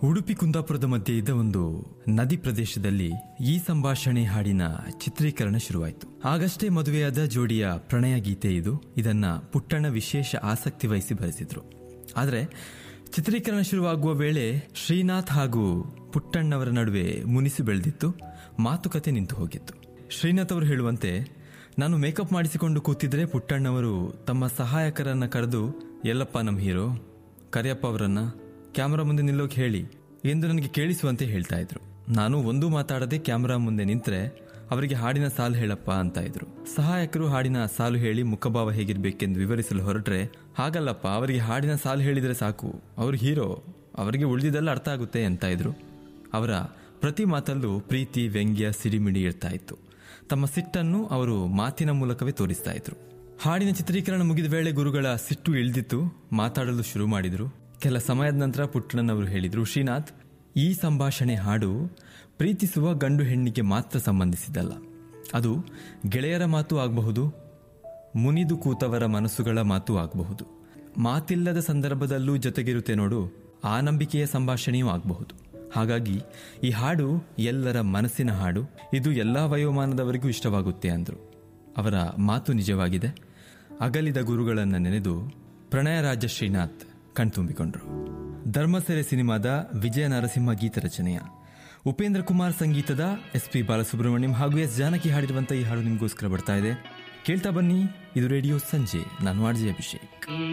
ಉಡುಪಿ ಕುಂದಾಪುರದ ಮಧ್ಯೆ ಇದ್ದ ಒಂದು ನದಿ ಪ್ರದೇಶದಲ್ಲಿ ಈ ಸಂಭಾಷಣೆ ಹಾಡಿನ ಚಿತ್ರೀಕರಣ ಶುರುವಾಯಿತು ಆಗಷ್ಟೇ ಮದುವೆಯಾದ ಜೋಡಿಯ ಪ್ರಣಯ ಗೀತೆ ಇದು ಇದನ್ನ ಪುಟ್ಟಣ್ಣ ವಿಶೇಷ ಆಸಕ್ತಿ ವಹಿಸಿ ಬರೆಸಿದ್ರು ಆದರೆ ಚಿತ್ರೀಕರಣ ಶುರುವಾಗುವ ವೇಳೆ ಶ್ರೀನಾಥ್ ಹಾಗೂ ಪುಟ್ಟಣ್ಣವರ ನಡುವೆ ಮುನಿಸು ಬೆಳೆದಿತ್ತು ಮಾತುಕತೆ ನಿಂತು ಹೋಗಿತ್ತು ಶ್ರೀನಾಥ್ ಅವರು ಹೇಳುವಂತೆ ನಾನು ಮೇಕಪ್ ಮಾಡಿಸಿಕೊಂಡು ಕೂತಿದ್ರೆ ಪುಟ್ಟಣ್ಣವರು ತಮ್ಮ ಸಹಾಯಕರನ್ನ ಕರೆದು ಎಲ್ಲಪ್ಪ ನಮ್ಮ ಹೀರೋ ಕರಿಯಪ್ಪ ಅವರನ್ನ ಕ್ಯಾಮರಾ ಮುಂದೆ ನಿಲ್ಲೋಕೆ ಹೇಳಿ ಎಂದು ನನಗೆ ಕೇಳಿಸುವಂತೆ ಹೇಳ್ತಾ ಇದ್ರು ನಾನು ಒಂದೂ ಮಾತಾಡದೆ ಕ್ಯಾಮರಾ ಮುಂದೆ ನಿಂತ್ರೆ ಅವರಿಗೆ ಹಾಡಿನ ಸಾಲು ಹೇಳಪ್ಪ ಅಂತ ಇದ್ರು ಸಹಾಯಕರು ಹಾಡಿನ ಸಾಲು ಹೇಳಿ ಮುಖಭಾವ ಹೇಗಿರ್ಬೇಕೆಂದು ವಿವರಿಸಲು ಹೊರಟ್ರೆ ಹಾಗಲ್ಲಪ್ಪ ಅವರಿಗೆ ಹಾಡಿನ ಸಾಲು ಹೇಳಿದರೆ ಸಾಕು ಅವರು ಹೀರೋ ಅವರಿಗೆ ಉಳಿದಿದ್ದೆಲ್ಲ ಅರ್ಥ ಆಗುತ್ತೆ ಅಂತ ಇದ್ರು ಅವರ ಪ್ರತಿ ಮಾತಲ್ಲೂ ಪ್ರೀತಿ ವ್ಯಂಗ್ಯ ಸಿಡಿಮಿಡಿ ಇರ್ತಾ ಇತ್ತು ತಮ್ಮ ಸಿಟ್ಟನ್ನು ಅವರು ಮಾತಿನ ಮೂಲಕವೇ ತೋರಿಸ್ತಾ ಇದ್ರು ಹಾಡಿನ ಚಿತ್ರೀಕರಣ ಮುಗಿದ ವೇಳೆ ಗುರುಗಳ ಸಿಟ್ಟು ಇಳಿದಿತ್ತು ಮಾತಾಡಲು ಶುರು ಮಾಡಿದ್ರು ಕೆಲ ಸಮಯದ ನಂತರ ಪುಟ್ಟಣ್ಣನವರು ಹೇಳಿದ್ರು ಶ್ರೀನಾಥ್ ಈ ಸಂಭಾಷಣೆ ಹಾಡು ಪ್ರೀತಿಸುವ ಗಂಡು ಹೆಣ್ಣಿಗೆ ಮಾತ್ರ ಸಂಬಂಧಿಸಿದ್ದಲ್ಲ ಅದು ಗೆಳೆಯರ ಮಾತು ಆಗಬಹುದು ಮುನಿದು ಕೂತವರ ಮನಸ್ಸುಗಳ ಮಾತು ಆಗಬಹುದು ಮಾತಿಲ್ಲದ ಸಂದರ್ಭದಲ್ಲೂ ಜೊತೆಗಿರುತ್ತೆ ನೋಡು ಆ ನಂಬಿಕೆಯ ಸಂಭಾಷಣೆಯೂ ಆಗಬಹುದು ಹಾಗಾಗಿ ಈ ಹಾಡು ಎಲ್ಲರ ಮನಸ್ಸಿನ ಹಾಡು ಇದು ಎಲ್ಲಾ ವಯೋಮಾನದವರಿಗೂ ಇಷ್ಟವಾಗುತ್ತೆ ಅಂದ್ರು ಅವರ ಮಾತು ನಿಜವಾಗಿದೆ ಅಗಲಿದ ಗುರುಗಳನ್ನು ನೆನೆದು ಪ್ರಣಯರಾಜ ಶ್ರೀನಾಥ್ ಕಣ್ತುಂಬಿಕೊಂಡ್ರು ಧರ್ಮಸೆರೆ ಸಿನಿಮಾದ ವಿಜಯ ನರಸಿಂಹ ಗೀತ ರಚನೆಯ ಉಪೇಂದ್ರ ಕುಮಾರ್ ಸಂಗೀತದ ಎಸ್ ಪಿ ಬಾಲಸುಬ್ರಹ್ಮಣ್ಯಂ ಹಾಗೂ ಎಸ್ ಜಾನಕಿ ಹಾಡಿರುವಂತಹ ಈ ಹಾಡು ನಿಮಗೋಸ್ಕರ ಬರ್ತಾ ಇದೆ ಕೇಳ್ತಾ ಬನ್ನಿ ಇದು ರೇಡಿಯೋ ಸಂಜೆ ನಾನು ಆರ್ಜೆ ಅಭಿಷೇಕ್